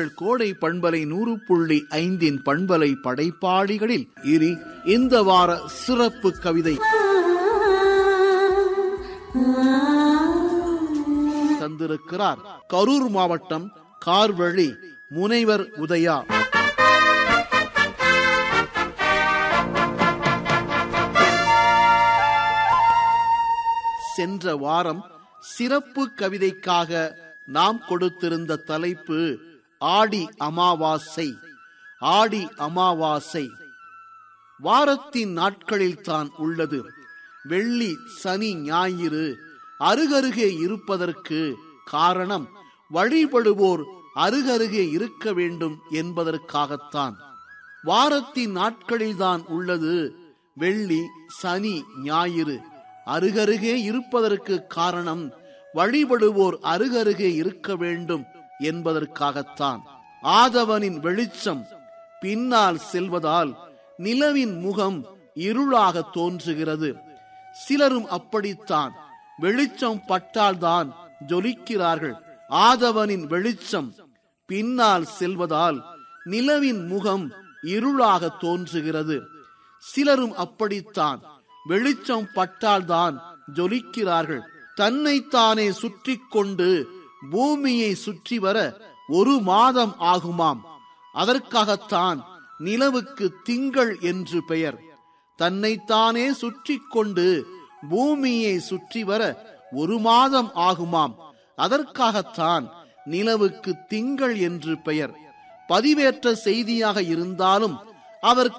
உங்கள் கோடை பண்பலை நூறு புள்ளி ஐந்தின் பண்பலை படைப்பாளிகளில் இனி இந்த வார சிறப்பு கவிதை தந்திருக்கிறார் கரூர் மாவட்டம் கார்வழி முனைவர் உதயா சென்ற வாரம் சிறப்பு கவிதைக்காக நாம் கொடுத்திருந்த தலைப்பு ஆடி அமாவாசை ஆடி அமாவாசை வாரத்தின் நாட்களில் தான் உள்ளது வெள்ளி சனி ஞாயிறு அருகருகே இருப்பதற்கு காரணம் வழிபடுவோர் அருகருகே இருக்க வேண்டும் என்பதற்காகத்தான் வாரத்தின் நாட்களில்தான் உள்ளது வெள்ளி சனி ஞாயிறு அருகருகே இருப்பதற்கு காரணம் வழிபடுவோர் அருகருகே இருக்க வேண்டும் என்பதற்காகத்தான் ஆதவனின் வெளிச்சம் பின்னால் செல்வதால் நிலவின் முகம் இருளாக தோன்றுகிறது சிலரும் அப்படித்தான் வெளிச்சம் பட்டால்தான் ஜொலிக்கிறார்கள் ஆதவனின் வெளிச்சம் பின்னால் செல்வதால் நிலவின் முகம் இருளாக தோன்றுகிறது சிலரும் அப்படித்தான் வெளிச்சம் பட்டால்தான் ஜொலிக்கிறார்கள் தன்னைத்தானே சுற்றி கொண்டு பூமியை சுற்றி வர ஒரு மாதம் ஆகுமாம் அதற்காகத்தான் நிலவுக்கு திங்கள் என்று பெயர் தன்னைத்தானே சுற்றி கொண்டு பூமியை சுற்றி வர ஒரு மாதம் ஆகுமாம் அதற்காகத்தான் நிலவுக்கு திங்கள் என்று பெயர் பதிவேற்ற செய்தியாக இருந்தாலும் அவர்